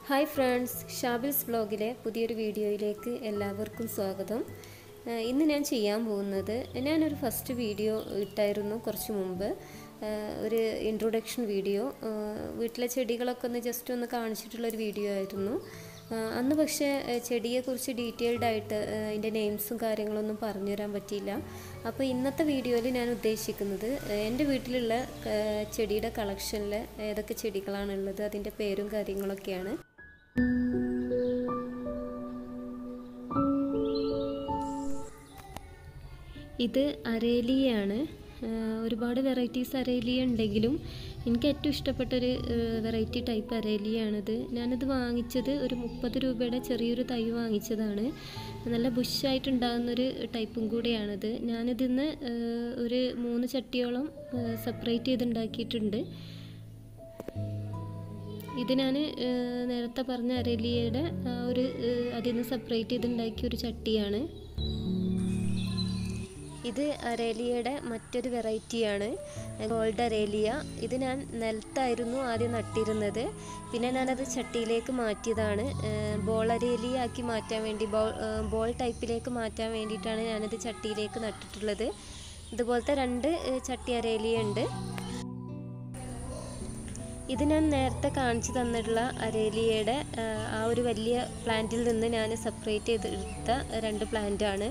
hi friends ഷാബിൽസ് വ്ലോഗിലെ പുതിയൊരു വീഡിയോയിലേക്ക് എല്ലാവർക്കും സ്വാഗതം ഏഹ് ഇന്ന് ഞാൻ ചെയ്യാൻ പോകുന്നത് ഞാനൊരു ഫസ്റ്റ് വീഡിയോ ഇട്ടായിരുന്നു കുറച്ച് മുമ്പ് ഏഹ് ഒരു ഇൻട്രൊഡക്ഷൻ വീഡിയോ ഏഹ് വീട്ടിലെ ചെടികളൊക്കെ ഒന്ന് ജസ്റ്റ് ഒന്ന് കാണിച്ചിട്ടുള്ളൊരു വീഡിയോ ആയിരുന്നു ഏഹ് അന്ന് പക്ഷേ ഏഹ് ചെടിയെക്കുറിച്ച് ഡീറ്റെയിൽഡ് ആയിട്ട് ഏഹ് അതിൻ്റെ നെയിംസും കാര്യങ്ങളൊന്നും പറഞ്ഞുതരാൻ പറ്റിയില്ല അപ്പോൾ ഇന്നത്തെ വീഡിയോയിൽ ഞാൻ ഉദ്ദേശിക്കുന്നത് ഏഹ് എൻ്റെ വീട്ടിലുള്ള ഏഹ് ചെടിയുടെ കളക്ഷനിൽ ഏതൊക്കെ ചെടികളാണുള്ളത് അതിൻ്റെ പേരും കാര്യങ്ങളൊക്കെയാണ് ഇത് അരേലിയാണ് ആഹ് ഒരുപാട് വെറൈറ്റീസ് അരേലിയ ഉണ്ടെങ്കിലും എനിക്ക് ഏറ്റവും ഇഷ്ടപ്പെട്ടൊരു വെറൈറ്റി ടൈപ്പ് അരേലിയാണിത് ഞാനിത് വാങ്ങിച്ചത് ഒരു മുപ്പത് രൂപയുടെ ചെറിയൊരു തൈ വാങ്ങിച്ചതാണ് നല്ല ബുഷായിട്ടുണ്ടാകുന്നൊരു ടൈപ്പും കൂടിയാണിത് ഞാനിതിന്ന് ആഹ് ഒരു മൂന്ന് ചട്ടിയോളം സെപ്പറേറ്റ് ചെയ്തുണ്ടാക്കിയിട്ടുണ്ട് ഇത് ഞാൻ നേരത്തെ പറഞ്ഞ അരേലിയയുടെ ആ ഒരു ഏഹ് അതിൽ നിന്ന് സെപ്പറേറ്റ് ചെയ്തുണ്ടാക്കിയ ഒരു ചട്ടിയാണ് ഇത് അരേലിയയുടെ മറ്റൊരു വെറൈറ്റിയാണ് ഗോൾഡ് അരേലിയ ഇത് ഞാൻ നിലത്തായിരുന്നു ആദ്യം നട്ടിരുന്നത് പിന്നെ ഞാനത് ചട്ടിയിലേക്ക് മാറ്റിയതാണ് ബോൾ അരേലിയ ആക്കി മാറ്റാൻ വേണ്ടി ബോൾ ബോൾ ടൈപ്പിലേക്ക് മാറ്റാൻ വേണ്ടിയിട്ടാണ് ഞാനത് ചട്ടിയിലേക്ക് നട്ടിട്ടുള്ളത് ഇതുപോലത്തെ രണ്ട് ഏഹ് ചട്ടി അരേലിയ ഉണ്ട് ഇത് ഞാൻ നേരത്തെ കാണിച്ചു തന്നിട്ടുള്ള അരേലിയയുടെ ആ ഒരു വലിയ പ്ലാന്റിൽ നിന്ന് ഞാൻ സെപ്പറേറ്റ് ചെയ്തെടുത്ത രണ്ട് പ്ലാന്റ് ആണ്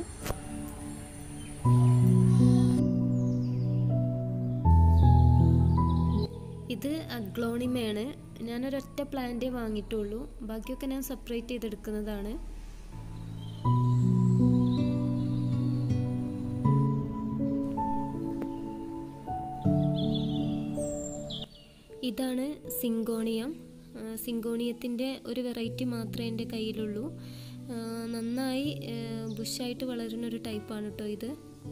ഇത് അഗ്ലോണിമയാണ് ഞാനൊരൊറ്റ പ്ലാന്റേ വാങ്ങിയിട്ടുള്ളൂ ബാക്കിയൊക്കെ ഞാൻ സെപ്പറേറ്റ് ചെയ്തെടുക്കുന്നതാണ് ഇതാണ് സിങ്കോണിയം സിങ്കോണിയത്തിൻ്റെ ഒരു വെറൈറ്റി മാത്രമേ എൻ്റെ കയ്യിലുള്ളൂ നന്നായി ബുഷായിട്ട് വളരുന്ന ഒരു ടൈപ്പാണ് കേട്ടോ ഇത്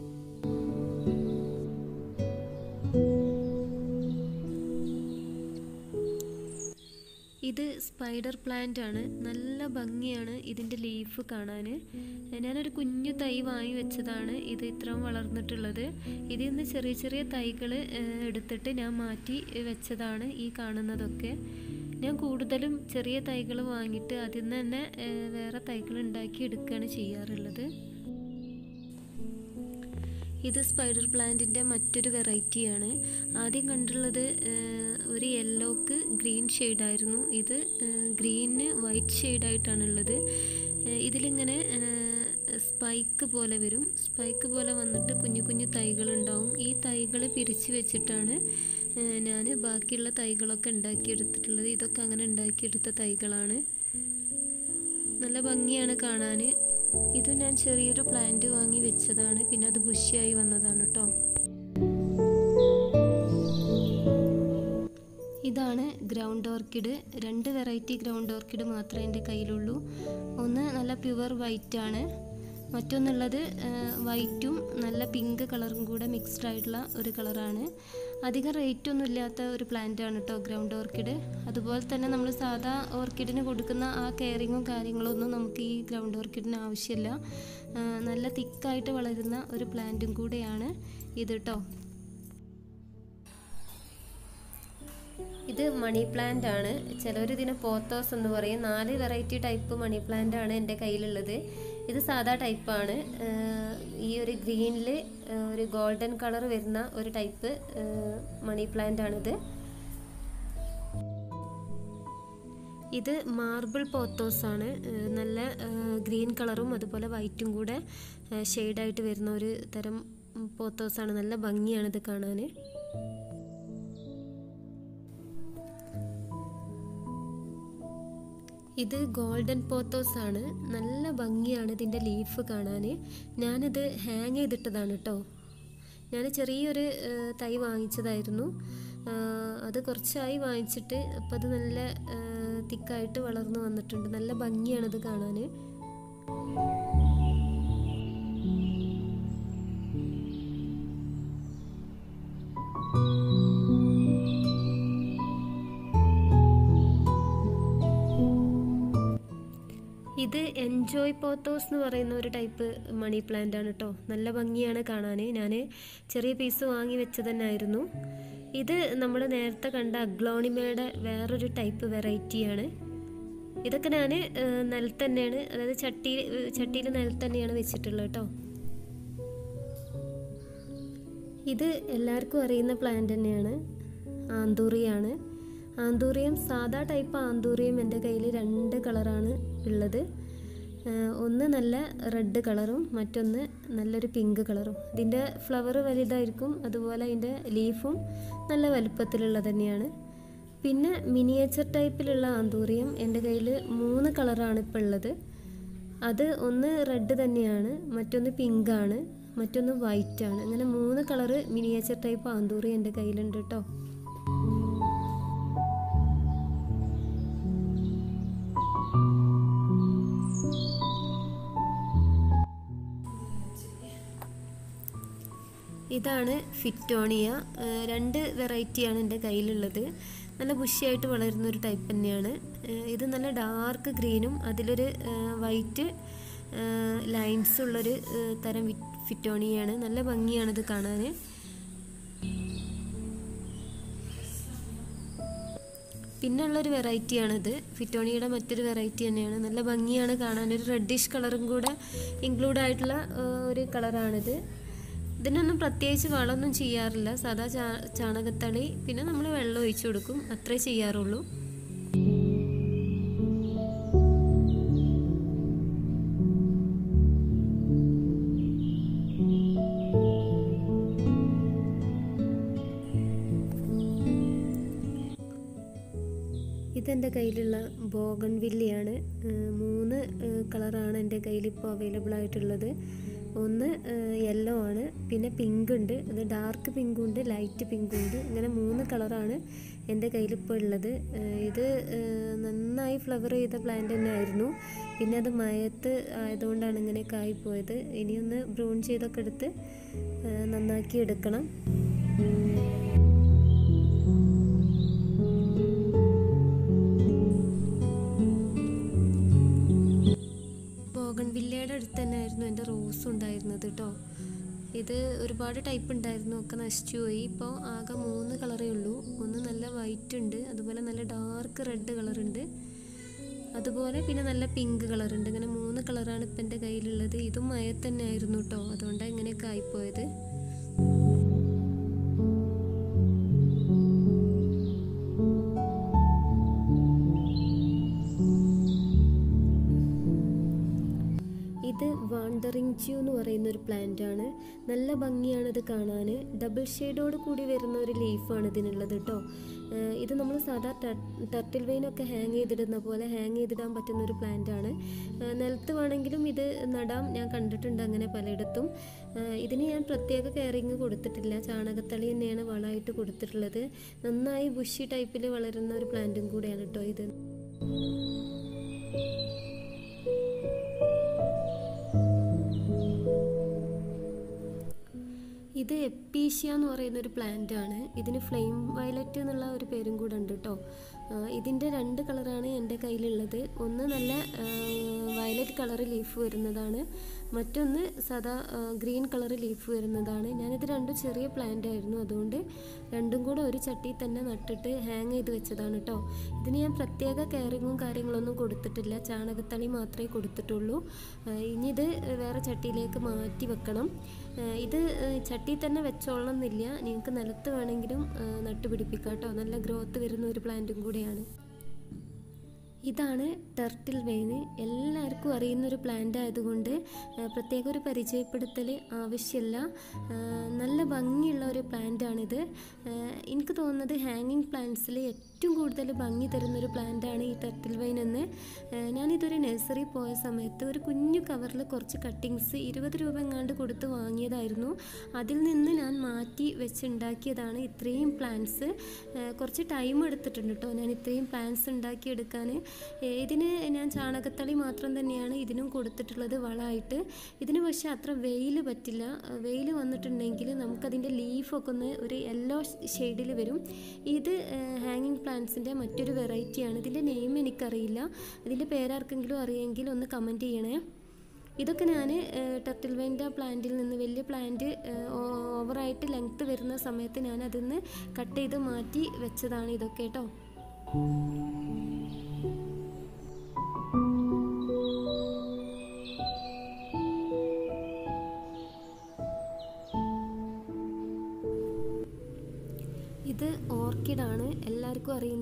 ഇത് സ്പൈഡർ പ്ലാന്റ് ആണ് നല്ല ഭംഗിയാണ് ഇതിൻ്റെ ലീഫ് കാണാൻ ഞാനൊരു കുഞ്ഞു തൈ വാങ്ങി വെച്ചതാണ് ഇത് ഇത്രയും വളർന്നിട്ടുള്ളത് ഇതിൽ നിന്ന് ചെറിയ ചെറിയ തൈകൾ എടുത്തിട്ട് ഞാൻ മാറ്റി വെച്ചതാണ് ഈ കാണുന്നതൊക്കെ ഞാൻ കൂടുതലും ചെറിയ തൈകൾ വാങ്ങിയിട്ട് അതിൽ നിന്ന് തന്നെ വേറെ തൈകൾ ഉണ്ടാക്കി എടുക്കുകയാണ് ചെയ്യാറുള്ളത് ഇത് സ്പൈഡർ പ്ലാന്റിൻ്റെ മറ്റൊരു വെറൈറ്റിയാണ് ആദ്യം കണ്ടുള്ളത് ഒരു യെല്ലോക്ക് ഗ്രീൻ ഷെയ്ഡായിരുന്നു ഇത് ഗ്രീനിന് വൈറ്റ് ഷെയ്ഡായിട്ടാണുള്ളത് ഇതിലിങ്ങനെ സ്പൈക്ക് പോലെ വരും സ്പൈക്ക് പോലെ വന്നിട്ട് കുഞ്ഞു കുഞ്ഞു തൈകളുണ്ടാവും ഈ തൈകൾ പിരിച്ചു വെച്ചിട്ടാണ് ഞാൻ ബാക്കിയുള്ള തൈകളൊക്കെ ഉണ്ടാക്കിയെടുത്തിട്ടുള്ളത് ഇതൊക്കെ അങ്ങനെ ഉണ്ടാക്കിയെടുത്ത തൈകളാണ് നല്ല ഭംഗിയാണ് കാണാൻ ഇത് ഞാൻ ചെറിയൊരു പ്ലാന്റ് വാങ്ങി വെച്ചതാണ് പിന്നെ അത് ബുഷിയായി വന്നതാണ് കേട്ടോ ഇതാണ് ഗ്രൗണ്ട് ഓർക്കിഡ് രണ്ട് വെറൈറ്റി ഗ്രൗണ്ട് ഓർക്കിഡ് മാത്രമേ എൻ്റെ കയ്യിലുള്ളൂ ഒന്ന് നല്ല പ്യുവർ വൈറ്റ് ആണ് മറ്റൊന്നുള്ളത് വൈറ്റും നല്ല പിങ്ക് കളറും കൂടെ മിക്സ്ഡ് ആയിട്ടുള്ള ഒരു കളറാണ് അധികം റേറ്റ് ഒന്നും ഇല്ലാത്ത ഒരു പ്ലാന്റ് ആണ് കേട്ടോ ഗ്രൗണ്ട് ഓർക്കിഡ് അതുപോലെ തന്നെ നമ്മൾ സാധാ ഓർക്കിഡിന് കൊടുക്കുന്ന ആ കെയറിങ്ങും കാര്യങ്ങളും ഒന്നും നമുക്ക് ഈ ഗ്രൗണ്ട് ഓർക്കിഡിന് ആവശ്യമില്ല നല്ല തിക്കായിട്ട് വളരുന്ന ഒരു പ്ലാന്റും കൂടെയാണ് ഇത് കേട്ടോ ഇത് മണി പ്ലാന്റ് ആണ് ചിലവർ ഇതിന് പോത്തോസ് എന്ന് പറയും നാല് വെറൈറ്റി ടൈപ്പ് മണി പ്ലാന്റ് ആണ് എൻ്റെ കയ്യിലുള്ളത് ഇത് സാധാ ടൈപ്പാണ് ഈ ഒരു ഗ്രീനിൽ ഒരു ഗോൾഡൻ കളർ വരുന്ന ഒരു ടൈപ്പ് മണി പ്ലാന്റ് ആണിത് ഇത് മാർബിൾ പോത്തോസ് ആണ് നല്ല ഗ്രീൻ കളറും അതുപോലെ വൈറ്റും കൂടെ ഷെയ്ഡായിട്ട് വരുന്ന ഒരു തരം പോത്തോസ് ആണ് നല്ല ഭംഗിയാണ് ഇത് കാണാൻ ഇത് ഗോൾഡൻ പോത്തോസ് ആണ് നല്ല ഭംഗിയാണ് ഇതിൻ്റെ ലീഫ് കാണാൻ ഞാനിത് ഹാങ് ചെയ്തിട്ടതാണ് കേട്ടോ ഞാൻ ചെറിയൊരു തൈ വാങ്ങിച്ചതായിരുന്നു അത് കുറച്ചായി വാങ്ങിച്ചിട്ട് അപ്പോൾ അത് നല്ല തിക്കായിട്ട് വളർന്നു വന്നിട്ടുണ്ട് നല്ല ഭംഗിയാണിത് കാണാൻ ഇത് എൻജോയ് പോത്തോസ് എന്ന് പറയുന്ന ഒരു ടൈപ്പ് മണി പ്ലാന്റ് ആണ് കേട്ടോ നല്ല ഭംഗിയാണ് കാണാൻ ഞാൻ ചെറിയ പീസ് വാങ്ങി വെച്ചത് തന്നെ ആയിരുന്നു ഇത് നമ്മൾ നേരത്തെ കണ്ട അഗ്ലോണിമയുടെ വേറൊരു ടൈപ്പ് വെറൈറ്റിയാണ് ഇതൊക്കെ ഞാൻ നിലത്ത് തന്നെയാണ് അതായത് ചട്ടി ചട്ടിയിൽ നിലത്ത് തന്നെയാണ് വെച്ചിട്ടുള്ളത് കേട്ടോ ഇത് എല്ലാവർക്കും അറിയുന്ന പ്ലാന്റ് തന്നെയാണ് ആന്തൂറിയാണ് ആന്തൂറിയം സാധാ ടൈപ്പ് ആന്തൂറിയം എൻ്റെ കയ്യിൽ രണ്ട് കളറാണ് ഉള്ളത് ഒന്ന് നല്ല റെഡ് കളറും മറ്റൊന്ന് നല്ലൊരു പിങ്ക് കളറും ഇതിൻ്റെ ഫ്ലവർ വലുതായിരിക്കും അതുപോലെ അതിൻ്റെ ലീഫും നല്ല വലുപ്പത്തിലുള്ള തന്നെയാണ് പിന്നെ മിനിയേച്ചർ ടൈപ്പിലുള്ള ആന്തൂറിയം എൻ്റെ കയ്യിൽ മൂന്ന് കളറാണ് ഇപ്പോൾ ഉള്ളത് അത് ഒന്ന് റെഡ് തന്നെയാണ് മറ്റൊന്ന് പിങ്ക് ആണ് മറ്റൊന്ന് വൈറ്റ് ആണ് അങ്ങനെ മൂന്ന് കളറ് മിനിയേച്ചർ ടൈപ്പ് ആന്തൂറി എൻ്റെ കയ്യിലുണ്ട് കേട്ടോ ഇതാണ് ഫിറ്റോണിയ രണ്ട് വെറൈറ്റിയാണ് എൻ്റെ കയ്യിലുള്ളത് നല്ല ബുഷിയായിട്ട് വളരുന്ന ഒരു ടൈപ്പ് തന്നെയാണ് ഇത് നല്ല ഡാർക്ക് ഗ്രീനും അതിലൊരു വൈറ്റ് ലൈൻസ് ഉള്ളൊരു തരം ഫിറ്റോണിയാണ് നല്ല ഭംഗിയാണ് ഇത് കാണാൻ പിന്നെ ഉള്ളൊരു വെറൈറ്റിയാണിത് ഫിറ്റോണിയുടെ മറ്റൊരു വെറൈറ്റി തന്നെയാണ് നല്ല ഭംഗിയാണ് കാണാൻ ഒരു റെഡിഷ് കളറും കൂടെ ഇൻക്ലൂഡ് ആയിട്ടുള്ള ഒരു കളറാണിത് ഇതിനൊന്നും പ്രത്യേകിച്ച് വളമൊന്നും ചെയ്യാറില്ല സാധാ ചാ ചാണകത്തളി പിന്നെ നമ്മൾ വെള്ളം ഒഴിച്ചു കൊടുക്കും അത്രേ ചെയ്യാറുള്ളൂ ഇതെൻ്റെ കയ്യിലുള്ള ബോഗൺ വില്ലയാണ് മൂന്ന് കളറാണ് എൻ്റെ കയ്യിൽ ഇപ്പോൾ അവൈലബിൾ ആയിട്ടുള്ളത് ഒന്ന് യെല്ലോ ആണ് പിന്നെ പിങ്ക് ഉണ്ട് അത് ഡാർക്ക് പിങ്കും ഉണ്ട് ലൈറ്റ് പിങ്കും ഉണ്ട് ഇങ്ങനെ മൂന്ന് കളറാണ് എൻ്റെ കയ്യിൽ ഇപ്പോൾ ഉള്ളത് ഇത് നന്നായി ഫ്ലവർ ചെയ്ത പ്ലാന്റ് തന്നെ ആയിരുന്നു പിന്നെ അത് മയത്ത് ആയതുകൊണ്ടാണ് ഇങ്ങനെ കായിപ്പോയത് ഇനിയൊന്ന് ബ്രൂൺ ചെയ്തൊക്കെ എടുത്ത് നന്നാക്കി എടുക്കണം ബോഗൺവില്ലയുടെ അടുത്ത് തന്നെ ആയിരുന്നു എൻ്റെ റോസ് ഉണ്ടായിരുന്നത് കേട്ടോ ഇത് ഒരുപാട് ടൈപ്പ് ഉണ്ടായിരുന്നു ഒക്കെ നശിച്ചു പോയി ഇപ്പോൾ ആകെ മൂന്ന് കളറേ ഉള്ളൂ ഒന്ന് നല്ല വൈറ്റ് ഉണ്ട് അതുപോലെ നല്ല ഡാർക്ക് റെഡ് കളർ ഉണ്ട് അതുപോലെ പിന്നെ നല്ല പിങ്ക് കളർ ഉണ്ട് ഇങ്ങനെ മൂന്ന് കളറാണ് ഇപ്പം എൻ്റെ കയ്യിലുള്ളത് ഇതും മയത്ത് തന്നെ ആയിരുന്നു കേട്ടോ അതുകൊണ്ടാണ് ഇങ്ങനെയൊക്കെ ആയിപ്പോയത് ഇത് വാണ്ടറിങ് ച്യൂ എന്ന് പറയുന്ന ഒരു പ്ലാന്റ് ആണ് നല്ല ഭംഗിയാണ് ഇത് കാണാൻ ഡബിൾ ഷെയ്ഡോട് കൂടി വരുന്ന ഒരു ലീഫാണ് ഇതിനുള്ളത് കേട്ടോ ഇത് നമ്മൾ സാധാ ടർട്ടിൽ വെയിനൊക്കെ ഹാങ് ചെയ്തിടുന്ന പോലെ ഹാങ് ചെയ്തിടാൻ പറ്റുന്ന ഒരു പ്ലാന്റ് ആണ് നിലത്ത് വേണമെങ്കിലും ഇത് നടാം ഞാൻ കണ്ടിട്ടുണ്ട് അങ്ങനെ പലയിടത്തും ഇതിന് ഞാൻ പ്രത്യേക കെയറിങ് കൊടുത്തിട്ടില്ല ചാണകത്തളി തന്നെയാണ് വളമായിട്ട് കൊടുത്തിട്ടുള്ളത് നന്നായി ബുഷി ടൈപ്പിൽ വളരുന്ന ഒരു പ്ലാന്റും കൂടെയാണ് കേട്ടോ ഇത് ഇത് എപ്പീഷ്യ എന്ന് പറയുന്ന ഒരു പ്ലാന്റ് ആണ് ഇതിന് ഫ്ലെയിം വയലറ്റ് എന്നുള്ള ഒരു പേരും കൂടെ ഉണ്ട് കേട്ടോ ഇതിൻ്റെ രണ്ട് കളറാണ് എൻ്റെ കയ്യിലുള്ളത് ഒന്ന് നല്ല വയലറ്റ് കളർ ലീഫ് വരുന്നതാണ് മറ്റൊന്ന് സാധാ ഗ്രീൻ കളർ ലീഫ് വരുന്നതാണ് ഞാനിത് രണ്ടും ചെറിയ പ്ലാന്റ് ആയിരുന്നു അതുകൊണ്ട് രണ്ടും കൂടെ ഒരു ചട്ടിയിൽ തന്നെ നട്ടിട്ട് ഹാങ് ചെയ്ത് വെച്ചതാണ് കേട്ടോ ഇതിന് ഞാൻ പ്രത്യേക കെയറിങ്ങും കാര്യങ്ങളൊന്നും കൊടുത്തിട്ടില്ല ചാണകത്തളി മാത്രമേ കൊടുത്തിട്ടുള്ളൂ ഇനി ഇത് വേറെ ചട്ടിയിലേക്ക് മാറ്റി വെക്കണം ഇത് ചട്ടിയിൽ തന്നെ വെച്ചോളണം എന്നില്ല നിങ്ങൾക്ക് നിലത്ത് വേണമെങ്കിലും നട്ടുപിടിപ്പിക്കാം കേട്ടോ നല്ല ഗ്രോത്ത് വരുന്ന ഒരു പ്ലാന്റും കൂടെയാണ് ഇതാണ് ടർട്ടിൽ വെയിന് എല്ലാവർക്കും അറിയുന്നൊരു പ്ലാന്റ് ആയതുകൊണ്ട് പ്രത്യേക ഒരു പരിചയപ്പെടുത്തൽ ആവശ്യമില്ല നല്ല ഭംഗിയുള്ള ഒരു പ്ലാന്റാണിത് എനിക്ക് തോന്നുന്നത് ഹാങ്ങിങ് പ്ലാന്റ്സിൽ ഏറ്റവും കൂടുതൽ ഭംഗി തരുന്നൊരു പ്ലാന്റാണ് ഈ ടർട്ടിൽ വൈൻ എന്ന് ഞാനിതൊരു നഴ്സറി പോയ സമയത്ത് ഒരു കുഞ്ഞു കവറിൽ കുറച്ച് കട്ടിങ്സ് ഇരുപത് രൂപ എങ്ങാണ്ട് കൊടുത്ത് വാങ്ങിയതായിരുന്നു അതിൽ നിന്ന് ഞാൻ മാറ്റി വെച്ചുണ്ടാക്കിയതാണ് ഇത്രയും പ്ലാന്റ്സ് കുറച്ച് ടൈം എടുത്തിട്ടുണ്ട് കേട്ടോ ഞാൻ ഇത്രയും പ്ലാന്റ്സ് ഉണ്ടാക്കിയെടുക്കാൻ ഇതിന് ഞാൻ ചാണകത്തളി മാത്രം തന്നെയാണ് ഇതിനും കൊടുത്തിട്ടുള്ളത് വളമായിട്ട് ഇതിന് പക്ഷേ അത്ര വെയിൽ പറ്റില്ല വെയിൽ വന്നിട്ടുണ്ടെങ്കിൽ നമുക്കതിൻ്റെ ലീഫൊക്കെ ഒന്ന് ഒരു യെല്ലോ ഷെയ്ഡിൽ വരും ഇത് ഹാങ്ങിങ് പ്ലാന്റ്സിൻ്റെ മറ്റൊരു വെറൈറ്റിയാണ് ഇതിൻ്റെ നെയിം എനിക്കറിയില്ല ഇതിൻ്റെ പേരാർക്കെങ്കിലും അറിയെങ്കിൽ ഒന്ന് കമൻറ്റ് ചെയ്യണേ ഇതൊക്കെ ഞാൻ ടർട്ടിൽ വൈൻ്റെ പ്ലാന്റിൽ നിന്ന് വലിയ പ്ലാന്റ് ഓവറായിട്ട് ലെങ്ത്ത് വരുന്ന സമയത്ത് ഞാൻ അതിൽ നിന്ന് കട്ട് ചെയ്ത് മാറ്റി വെച്ചതാണ് ഇതൊക്കെ കേട്ടോ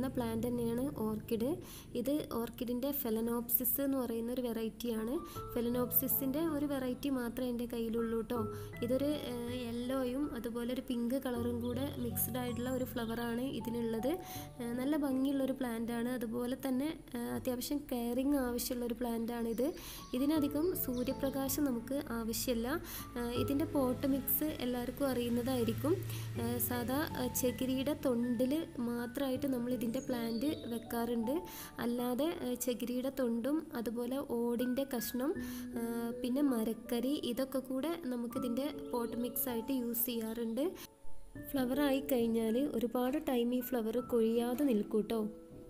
പ്ലാന്റ് തന്നെയാണ് ഓർക്കിഡ് ഇത് ഓർക്കിഡിൻ്റെ ഫെലനോപ്സിസ് എന്ന് പറയുന്ന ഒരു വെറൈറ്റിയാണ് ഫെലനോപ്സിസിൻ്റെ ഒരു വെറൈറ്റി മാത്രമേ എൻ്റെ കയ്യിലുള്ളൂ കേട്ടോ ഇതൊരു യെല്ലോയും അതുപോലെ ഒരു പിങ്ക് കളറും കൂടെ മിക്സ്ഡ് ആയിട്ടുള്ള ഒരു ഫ്ലവറാണ് ഇതിനുള്ളത് ഏഹ് നല്ല ഭംഗിയുള്ളൊരു പ്ലാന്റാണ് അതുപോലെ തന്നെ ഏഹ് അത്യാവശ്യം കെയറിങ് ആവശ്യമുള്ളൊരു പ്ലാന്റാണിത് ഇതിനധികം സൂര്യപ്രകാശം നമുക്ക് ആവശ്യമില്ല ഏഹ് ഇതിൻ്റെ പോട്ട് മിക്സ് എല്ലാവർക്കും അറിയുന്നതായിരിക്കും ഏഹ് സാധാ ഏഹ് ചകിരിയുടെ തൊണ്ടിൽ മാത്രമായിട്ട് നമ്മൾ ഇതിൻ്റെ പ്ലാന്റ് വെക്കാറുണ്ട് അല്ലാതെ ഏഹ് ചകിരിയുടെ തൊണ്ടും അതുപോലെ ഓടിൻ്റെ കഷ്ണം ഏഹ് പിന്നെ മരക്കരി ഇതൊക്കെ കൂടെ നമുക്കിതിൻ്റെ പോട്ട് മിക്സ് ആയിട്ട് യൂസ് ചെയ്യാറുണ്ട് ഫ്ലവർ ആയി കഴിഞ്ഞാൽ ഒരുപാട് ടൈം ഈ ഫ്ലവർ കൊഴിയാതെ നിൽക്കൂട്ടോ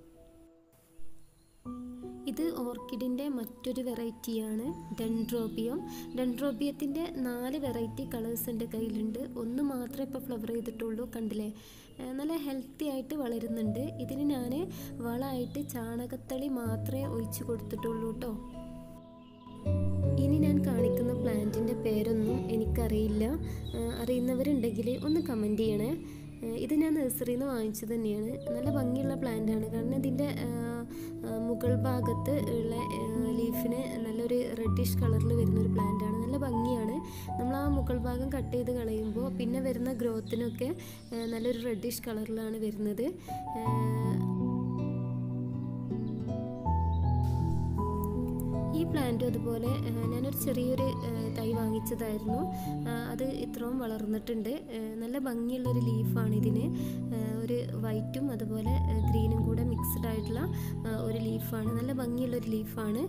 ഇത് ഓർക്കിഡിൻ്റെ മറ്റൊരു വെറൈറ്റിയാണ് ഡെൻഡ്രോബിയം ഡെൻഡ്രോബിയത്തിൻ്റെ നാല് വെറൈറ്റി കളേഴ്സ് എൻ്റെ കയ്യിലുണ്ട് ഒന്ന് മാത്രമേ ഇപ്പോൾ ഫ്ലവർ ചെയ്തിട്ടുള്ളൂ കണ്ടില്ലേ ഏഹ് നല്ല ഹെൽത്തി ആയിട്ട് വളരുന്നുണ്ട് ഇതിന് ഞാൻ വളമായിട്ട് ചാണകത്തളി മാത്രമേ ഒഴിച്ചു കൊടുത്തിട്ടുള്ളൂ കേട്ടോ ഇനി ഞാൻ കാണിക്കുന്ന പ്ലാന്റിൻ്റെ പേരൊന്നും എനിക്കറിയില്ല ഏഹ് അറിയുന്നവരുണ്ടെങ്കിൽ ഒന്ന് കമൻറ്റ് ചെയ്യണേ ഏഹ് ഇത് ഞാൻ നഴ്സറിയിൽ നിന്ന് വാങ്ങിച്ചത് തന്നെയാണ് നല്ല ഭംഗിയുള്ള പ്ലാന്റാണ് കാരണം ഇതിൻ്റെ ഏഹ്, ഏഹ് മുകൾ ഭാഗത്ത് ഉള്ള ഏഹ്, ലീഫിന് നല്ലൊരു റെഡിഷ് കളറിൽ വരുന്നൊരു പ്ലാന്റാണ് നല്ല ഭംഗിയാണ് നമ്മൾ ആ മുകൾ ഭാഗം കട്ട് ചെയ്ത് കളയുമ്പോൾ പിന്നെ വരുന്ന ഗ്രോത്തിനൊക്കെ ഏഹ്, നല്ലൊരു റെഡിഷ് കളറിലാണ് വരുന്നത് ഏഹ്, ഈ പ്ലാന്റും അതുപോലെ ആ, ഞാനൊരു ചെറിയൊരു ആ, തൈ വാങ്ങിച്ചതായിരുന്നു ആ, അത് ഇത്രയും വളർന്നിട്ടുണ്ട് ആ, നല്ല ഭംഗിയുള്ളൊരു ലീഫാണ് ഇതിന് ആ, ഒരു വൈറ്റും അതുപോലെ ആ, ഗ്രീനും കൂടെ മിക്സ്ഡ് ആയിട്ടുള്ള ആ, ഒരു ലീഫാണ് നല്ല ഭംഗിയുള്ളൊരു ലീഫാണ്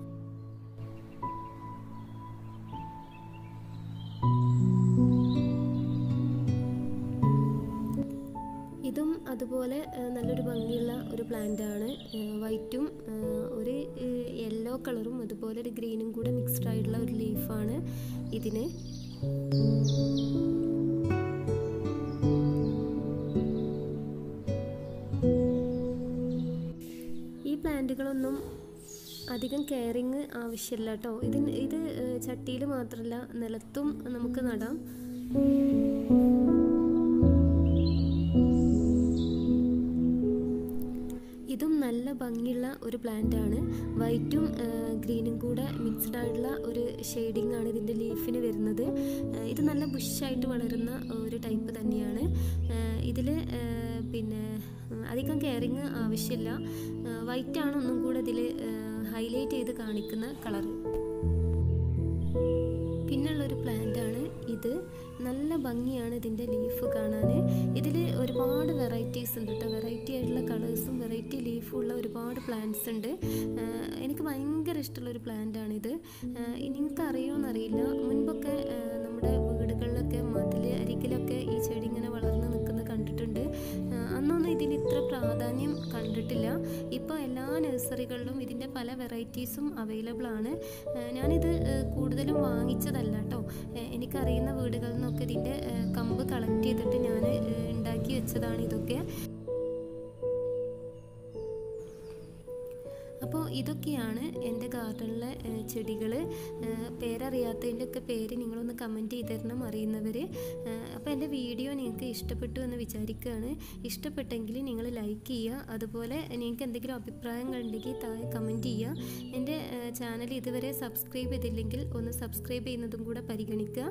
ഇതും അതുപോലെ ആ, നല്ലൊരു ഭംഗിയുള്ള ഒരു പ്ലാന്റ് ആണ് ആ, വൈറ്റും ആ, ഒരു യെല്ലോ കളറും അതുപോലെ ഒരു ഗ്രീനും കൂടെ മിക്സ്ഡ് ആയിട്ടുള്ള ഒരു ലീഫാണ് ഇതിന് ഈ പ്ലാന്റുകളൊന്നും അധികം കെയറിങ് ആവശ്യമില്ല കേട്ടോ ഇതിന് ഇത് ചട്ടിയിൽ മാത്രമല്ല നിലത്തും നമുക്ക് നടാം ഇതും നല്ല ഭംഗിയുള്ള ഒരു പ്ലാന്റ് ആണ് വൈറ്റും ഗ്രീനും കൂടെ മിക്സ്ഡ് ആയിട്ടുള്ള ഒരു ഷെയ്ഡിംഗ് ആണ് ഇതിൻ്റെ ലീഫിന് വരുന്നത് ആ, ഇത് നല്ല ബുഷായിട്ട് വളരുന്ന ഒരു ടൈപ്പ് തന്നെയാണ് ഇതിൽ പിന്നെ ഉം, അധികം കെയറിങ് ആവശ്യമില്ല വൈറ്റ് ആണ് ഒന്നും കൂടെ ഇതിൽ ഹൈലൈറ്റ് ചെയ്ത് കാണിക്കുന്ന കളറ് പിന്നുള്ളൊരു പ്ലാന്റ് ആണ് ഇത് നല്ല ഭംഗിയാണ് ഇതിൻ്റെ ലീഫ് കാണാൻ ഇതിൽ ഒരുപാട് വെറൈറ്റീസ് ഉണ്ട് കേട്ടോ വെറൈറ്റി ആയിട്ടുള്ള കളേഴ്സും വെറൈറ്റി ലീഫും ഉള്ള ഒരുപാട് പ്ലാന്റ്സ് ഉണ്ട് ആഹ് എനിക്ക് ഭയങ്കര ഇഷ്ടമുള്ളൊരു പ്ലാന്റ് ആണിത് ആഹ് നിങ്ങൾക്ക് അറിയുമോയെന്നറിയില്ല മുൻപൊക്കെ ആഹ് നമ്മുടെ വീടുകളിലൊക്കെ മതിൽ അരികിലൊക്കെ ഈ ചെടി ഇങ്ങനെ വളർന്ന് നിൽക്കുന്നത് കണ്ടിട്ടുണ്ട് ആഹ് അന്നൊന്നും ഇതിന് ഇത്ര പ്രാധാന്യം കണ്ടിട്ടില്ല ഇപ്പോൾ എല്ലാ നഴ്സറികളിലും ഇതിൻ്റെ പല വെറൈറ്റീസും അവൈലബിൾ ആണ് ആഹ് ഞാനിത് ആഹ് കൂടുതലും വാങ്ങിച്ചതല്ല കേട്ടോ ആഹ് എനിക്കറിയുന്ന വീടുകളിൽ നിന്നൊക്കെ ഇതിൻ്റെ ആഹ് കമ്പ് കളക്ട് ചെയ്തിട്ട് ഞാൻ ഉണ്ടാക്കി വെച്ചതാണ് ഇതൊക്കെ അപ്പോൾ ഇതൊക്കെയാണ് എൻ്റെ ഗാർഡനിലെ ചെടികൾ പേരറിയാത്തതിൻ്റെ ഒക്കെ പേര് നിങ്ങളൊന്ന് കമൻറ്റ് ചെയ്ത് തരണം അറിയുന്നവർ അപ്പോൾ എൻ്റെ വീഡിയോ നിങ്ങൾക്ക് ഇഷ്ടപ്പെട്ടു എന്ന് വിചാരിക്കുകയാണ് ഇഷ്ടപ്പെട്ടെങ്കിൽ നിങ്ങൾ ലൈക്ക് ചെയ്യുക അതുപോലെ നിങ്ങൾക്ക് എന്തെങ്കിലും അഭിപ്രായങ്ങൾ ഉണ്ടെങ്കിൽ താഴെ കമൻറ്റ് ചെയ്യുക എൻ്റെ ചാനൽ ഇതുവരെ സബ്സ്ക്രൈബ് ചെയ്തില്ലെങ്കിൽ ഒന്ന് സബ്സ്ക്രൈബ് ചെയ്യുന്നതും കൂടെ പരിഗണിക്കുക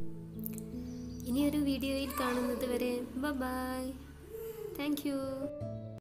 ഇനിയൊരു വീഡിയോയിൽ കാണുന്നത് വരെ ബൈ താങ്ക് യു